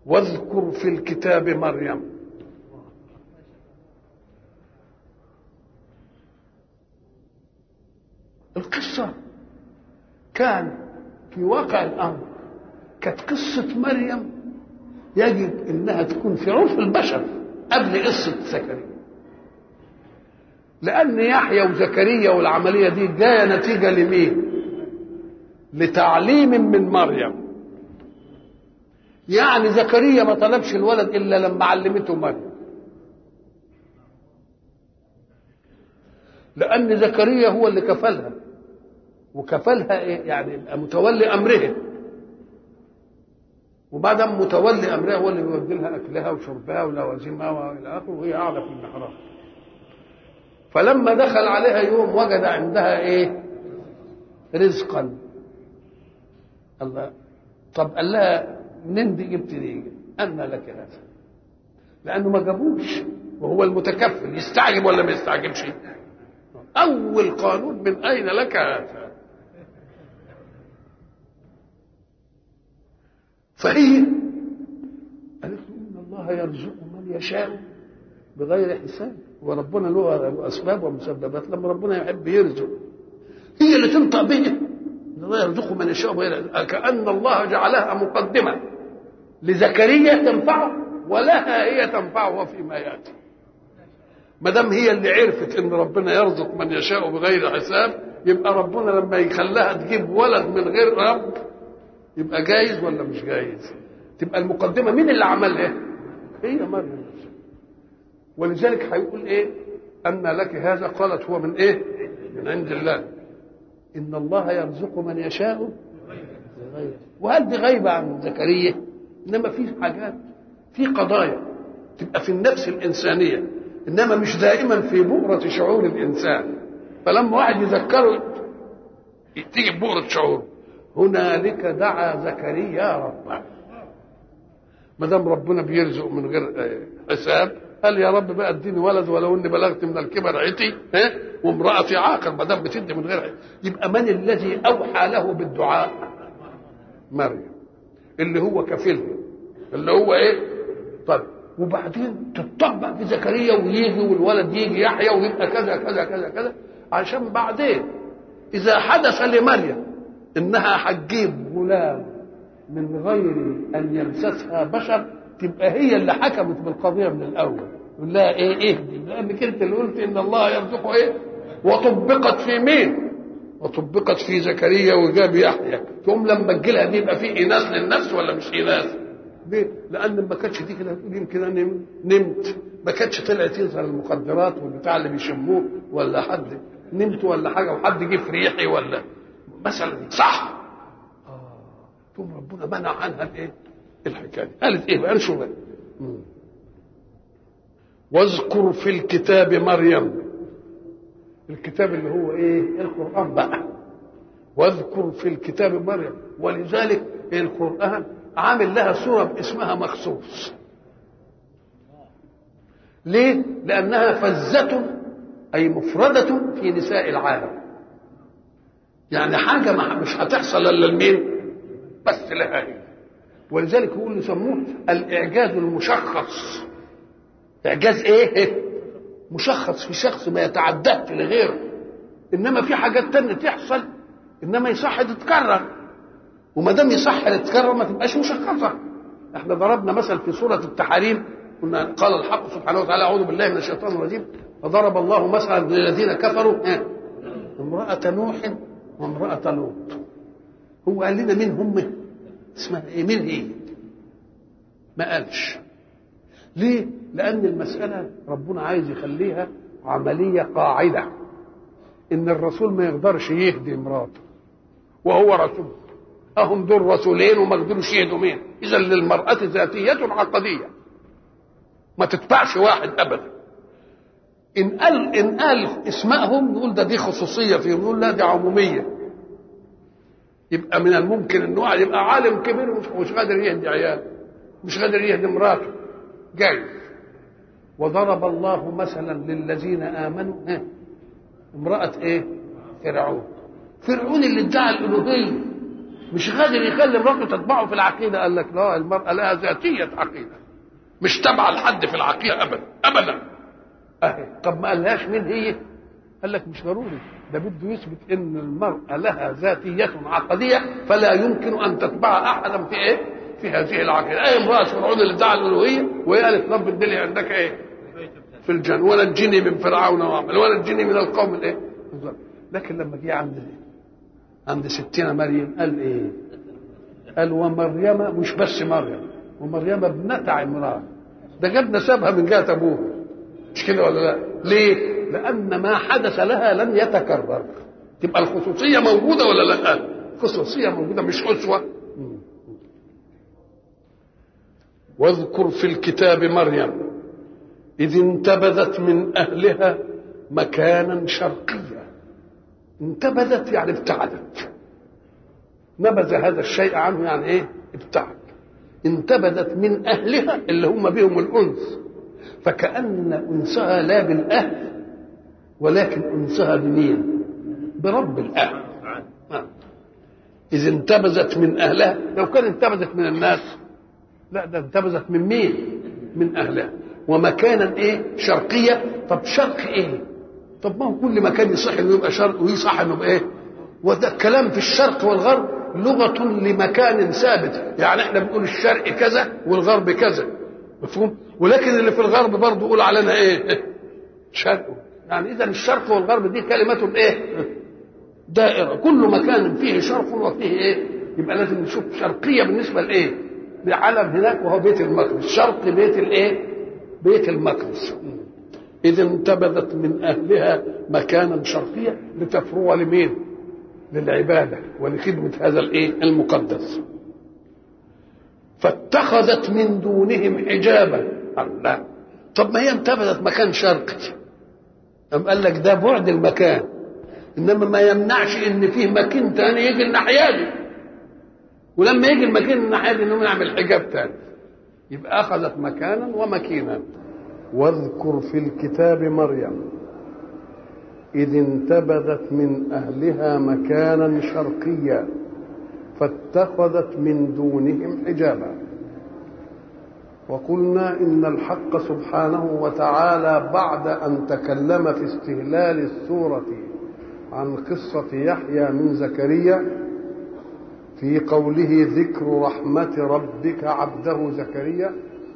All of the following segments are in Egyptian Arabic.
واذكر في الكتاب مريم القصة كان في واقع الأمر كانت قصة مريم يجب انها تكون في عرف البشر قبل قصه زكريا لان يحيى وزكريا والعمليه دي جايه نتيجه لمين لتعليم من مريم يعني زكريا ما طلبش الولد الا لما علمته مريم لان زكريا هو اللي كفلها وكفلها ايه يعني متولي امرها وبعد متولي امرها هو اللي بيودي لها اكلها وشربها ولوازمها والى اخره وهي قاعده في المحراب فلما دخل عليها يوم وجد عندها ايه رزقا الله طب قال لها منين دي جبت دي أن لك هذا لأنه ما جابوش وهو المتكفل يستعجب ولا ما يستعجبش أول قانون من أين لك هذا فهي قالت له إن الله يرزق من يشاء بغير حساب وربنا له أسباب ومسببات لما ربنا يحب يرزق هي اللي تنطق به إن الله يرزق من يشاء بغير كأن الله جعلها مقدمة لزكريا تنفعه ولها هي تنفعه فيما يأتي ما دام هي اللي عرفت ان ربنا يرزق من يشاء بغير حساب يبقى ربنا لما يخليها تجيب ولد من غير رب يبقى جايز ولا مش جايز تبقى المقدمه مين اللي عملها هي مريم ولذلك هيقول ايه ان لك هذا قالت هو من ايه من عند الله ان الله يرزق من يشاء بغير وهل دي غايبه عن زكريا انما في حاجات في قضايا تبقى في النفس الانسانيه انما مش دائما في بؤره شعور الانسان فلما واحد يذكره تيجي بؤره شعوره هنالك دعا زكريا ربه ما دام ربنا بيرزق من غير حساب قال يا رب بقى اديني ولد ولو اني بلغت من الكبر عتي ها وامراتي عاقر ما دام بتدي من غير حساب. يبقى من الذي اوحى له بالدعاء مريم اللي هو كفيلها اللي هو ايه طيب وبعدين تطبق في زكريا ويجي والولد يجي يحيى ويبقى كذا كذا كذا كذا عشان بعدين اذا حدث لمريم انها هتجيب غلام من غير ان يمسسها بشر تبقى هي اللي حكمت بالقضيه من الاول يقول لها ايه اهدي لانك انت اللي قلت ان الله يرزقه ايه وطبقت في مين وطبقت في زكريا وجاب يحيى ثم لما تجي لها دي يبقى في اناث للنفس ولا مش اناث ليه؟ لان ما كانتش دي كده تقول يمكن انا نمت ما كانتش طلعت يظهر المخدرات والبتاع اللي بيشموه ولا حد نمت ولا حاجه وحد جه في ريحي ولا مثلا صح اه ثم ربنا منع عنها الايه؟ الحكايه قالت ايه بقى نشوف واذكر في الكتاب مريم الكتاب اللي هو ايه القران بقى واذكر في الكتاب مريم ولذلك القران عامل لها سوره اسمها مخصوص ليه لانها فزه اي مفرده في نساء العالم يعني حاجه مش هتحصل الا لمين بس لها هي ولذلك يقول يسموه الاعجاز المشخص اعجاز ايه مشخص في شخص ما يتعداش لغيره انما في حاجات تانية تحصل انما يصح تتكرر وما دام يصح تتكرر ما تبقاش مشخصه احنا ضربنا مثل في سوره التحريم قلنا قال الحق سبحانه وتعالى اعوذ بالله من الشيطان الرجيم وضرب الله مثلا للذين كفروا اه امراه نوح وامراه لوط هو قال لنا مين هم اسمها ايه مين هي ما قالش ليه لان المساله ربنا عايز يخليها عمليه قاعده ان الرسول ما يقدرش يهدي مراته وهو رسول اهم دول رسولين وما قدروش يهدوا مين اذا للمراه ذاتيه عقديه ما تتبعش واحد ابدا ان قال ان قال اسمائهم نقول ده دي خصوصيه فيهم نقول لا دي عموميه يبقى من الممكن ان واحد يبقى عالم كبير ومش مش قادر يهدي عياله مش قادر يهدي مراته جاي وضرب الله مثلا للذين امنوا ها امراه ايه فرعون فرعون اللي ادعى الالوهيه مش قادر يخلي مراته تتبعه في العقيده قال لك لا المراه لها ذاتيه عقيده مش تابعه لحد في العقيده ابدا ابدا اهي طب ما قالهاش مين هي قال لك مش ضروري ده بده يثبت ان المراه لها ذاتيه عقديه فلا يمكن ان تتبع احدا في ايه في هذه العقيده اي امراه فرعون اللي ادعى الالوهيه وهي قالت رب ادلي عندك ايه في الجنه ونجني من فرعون وعمل ونجني من القوم الايه لكن لما جه عند عند ستنا مريم قال ايه قال ومريم مش بس مريم ومريم ابنة عمران ده جاب نسبها من جهة أبوها مش كده ولا لا ليه لأن ما حدث لها لن يتكرر تبقى الخصوصية موجودة ولا لا خصوصية موجودة مش أسوة واذكر في الكتاب مريم إذ انتبذت من أهلها مكانا شرقيا انتبذت يعني ابتعدت نبذ هذا الشيء عنه يعني ايه ابتعد انتبذت من اهلها اللي هم بهم الانس فكان انسها لا بالاهل ولكن انسها بمين برب الاهل آه. اذ انتبذت من اهلها لو كان انتبذت من الناس لا ده انتبذت من مين من اهلها ومكانا ايه شرقيه طب شرق ايه طب ما هو كل مكان يصح انه يبقى شرق ويصح انه يبقى ايه وده الكلام في الشرق والغرب لغة لمكان ثابت يعني احنا بنقول الشرق كذا والغرب كذا مفهوم ولكن اللي في الغرب برضه يقول علينا ايه شرق يعني اذا الشرق والغرب دي كلمة ايه دائرة كل مكان فيه شرق وفيه ايه يبقى لازم نشوف شرقية بالنسبة لايه لعلم هناك وهو بيت المقدس شرق بيت الايه بيت المقدس إذ انتبذت من أهلها مكانا شرقيا لتفرو لمين؟ للعبادة ولخدمة هذا الإيه؟ المقدس. فاتخذت من دونهم حجابا الله طب ما هي انتبذت مكان شرقي أم قال لك ده بعد المكان إنما ما يمنعش إن فيه مكان تاني يجي الناحية دي ولما يجي المكان الناحية دي إنه نعمل حجاب تاني يبقى أخذت مكانا ومكينا واذكر في الكتاب مريم إذ انتبذت من أهلها مكانا شرقيا فاتخذت من دونهم حجابا وقلنا إن الحق سبحانه وتعالى بعد أن تكلم في استهلال السورة عن قصة يحيى من زكريا في قوله ذكر رحمة ربك عبده زكريا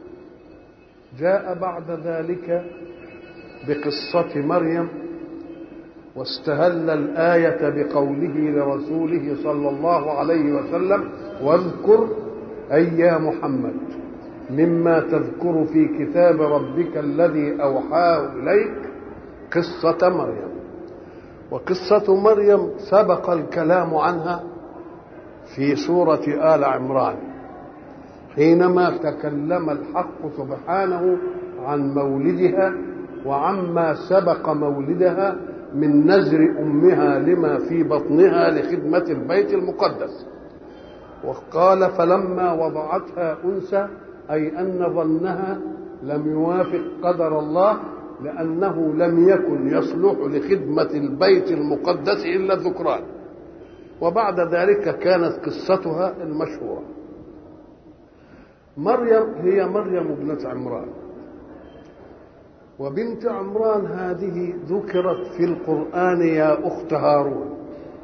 جاء بعد ذلك بقصة مريم واستهل الآية بقوله لرسوله صلى الله عليه وسلم واذكر أي يا محمد مما تذكر في كتاب ربك الذي أوحاه إليك قصة مريم وقصة مريم سبق الكلام عنها في سورة آل عمران حينما تكلم الحق سبحانه عن مولدها وعما سبق مولدها من نزر امها لما في بطنها لخدمه البيت المقدس وقال فلما وضعتها انثى اي ان ظنها لم يوافق قدر الله لانه لم يكن يصلح لخدمه البيت المقدس الا الذكران وبعد ذلك كانت قصتها المشهوره مريم هي مريم ابنة عمران وبنت عمران هذه ذكرت في القرآن يا أخت هارون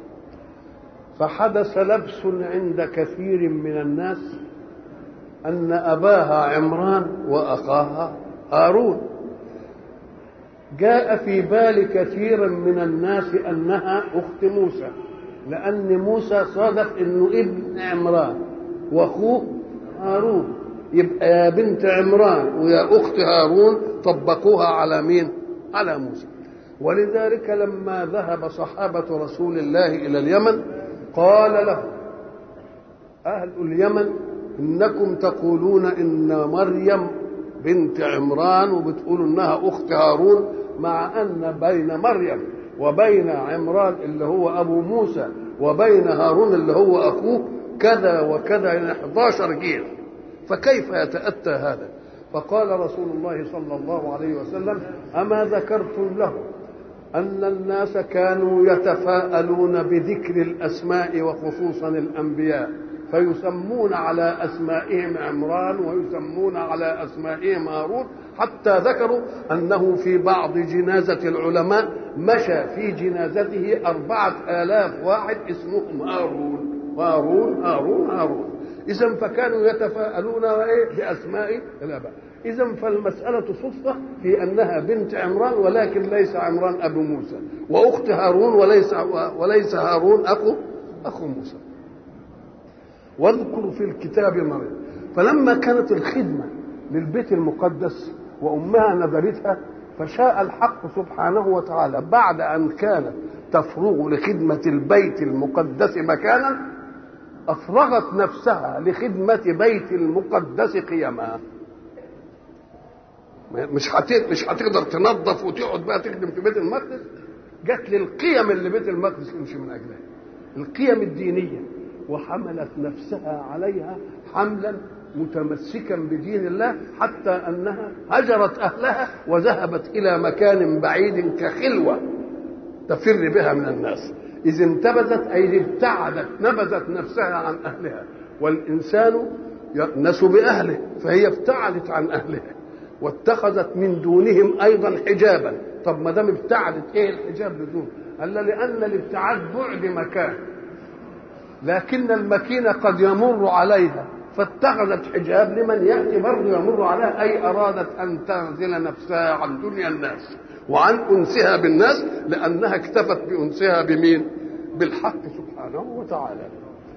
فحدث لبس عند كثير من الناس أن أباها عمران وأخاها هارون جاء في بال كثير من الناس أنها أخت موسى لأن موسى صادف أنه ابن عمران وأخوه هارون يبقى يا بنت عمران ويا اخت هارون طبقوها على مين على موسى ولذلك لما ذهب صحابه رسول الله الى اليمن قال له اهل اليمن انكم تقولون ان مريم بنت عمران وبتقولوا انها اخت هارون مع ان بين مريم وبين عمران اللي هو ابو موسى وبين هارون اللي هو اخوه كذا وكذا يعني 11 جيل فكيف يتأتى هذا فقال رسول الله صلى الله عليه وسلم أما ذكرتم له أن الناس كانوا يتفاءلون بذكر الأسماء وخصوصا الأنبياء فيسمون على أسمائهم عمران ويسمون على أسمائهم هارون حتى ذكروا أنه في بعض جنازة العلماء مشى في جنازته أربعة آلاف واحد اسمهم هارون هارون هارون هارون إذا فكانوا يتفاءلون بأسماء الآباء إذا فالمسألة صدفة في أنها بنت عمران ولكن ليس عمران أبو موسى وأخت هارون وليس وليس هارون أخو أخو موسى واذكر في الكتاب مريم فلما كانت الخدمة للبيت المقدس وأمها نذرتها فشاء الحق سبحانه وتعالى بعد أن كانت تفرغ لخدمة البيت المقدس مكانا أفرغت نفسها لخدمة بيت المقدس قيما مش مش هتقدر تنظف وتقعد بقى تخدم في بيت المقدس جت للقيم اللي بيت المقدس يمشي من اجلها القيم الدينيه وحملت نفسها عليها حملا متمسكا بدين الله حتى انها هجرت اهلها وذهبت الى مكان بعيد كخلوه تفر بها من الناس اذ انتبذت اي ابتعدت نبذت نفسها عن اهلها والانسان يأنس باهله فهي ابتعدت عن اهلها واتخذت من دونهم ايضا حجابا طب ما دام ابتعدت ايه الحجاب بدون قال لان الابتعاد بعد مكان لكن المكينه قد يمر عليها فاتخذت حجاب لمن ياتي برضه يمر عليها اي ارادت ان تعزل نفسها عن دنيا الناس وعن انسها بالناس لانها اكتفت بانسها بمين؟ بالحق سبحانه وتعالى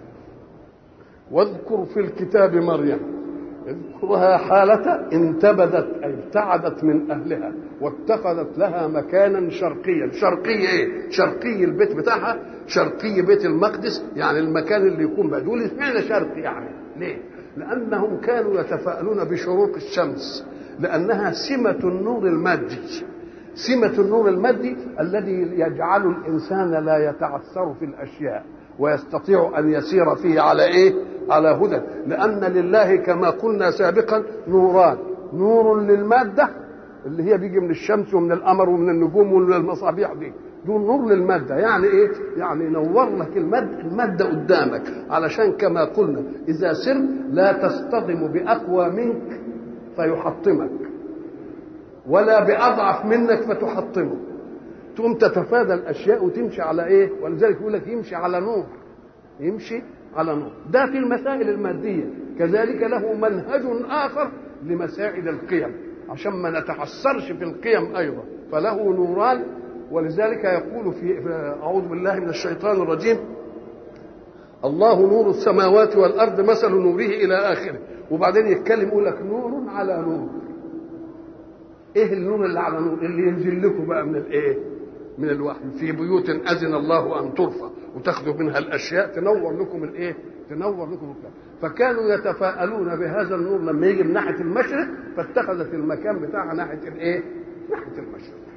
واذكر في الكتاب مريم اذكرها حالة انتبذت أي ابتعدت من أهلها واتخذت لها مكانا شرقيا شرقي إيه؟ شرقي البيت بتاعها شرقي بيت المقدس يعني المكان اللي يكون بقى دول اشمعنى شرقي يعني ليه؟ لأنهم كانوا يتفاءلون بشروق الشمس لأنها سمة النور المادي سمة النور المادي الذي يجعل الإنسان لا يتعثر في الأشياء ويستطيع ان يسير فيه على ايه على هدى لان لله كما قلنا سابقا نوران نور للماده اللي هي بيجي من الشمس ومن القمر ومن النجوم ومن المصابيح دي دول نور للماده يعني ايه يعني ينور لك الماده الماده قدامك علشان كما قلنا اذا سر لا تصطدم باقوى منك فيحطمك ولا باضعف منك فتحطمه تقوم تتفادى الاشياء وتمشي على ايه ولذلك يقول لك يمشي على نور يمشي على نور ده في المسائل الماديه كذلك له منهج اخر لمسائل القيم عشان ما نتحسرش في القيم ايضا فله نوران ولذلك يقول في اعوذ بالله من الشيطان الرجيم الله نور السماوات والارض مثل نوره الى اخره وبعدين يتكلم يقول لك نور على نور ايه النور اللي على نور اللي ينزل لكم بقى من الايه من الوحي في بيوت اذن الله ان ترفع وتاخذوا منها الاشياء تنور لكم الايه تنور لكم الكلام فكانوا يتفاءلون بهذا النور لما يجي من ناحيه المشرق فاتخذت المكان بتاعها ناحيه الايه ناحيه المشرق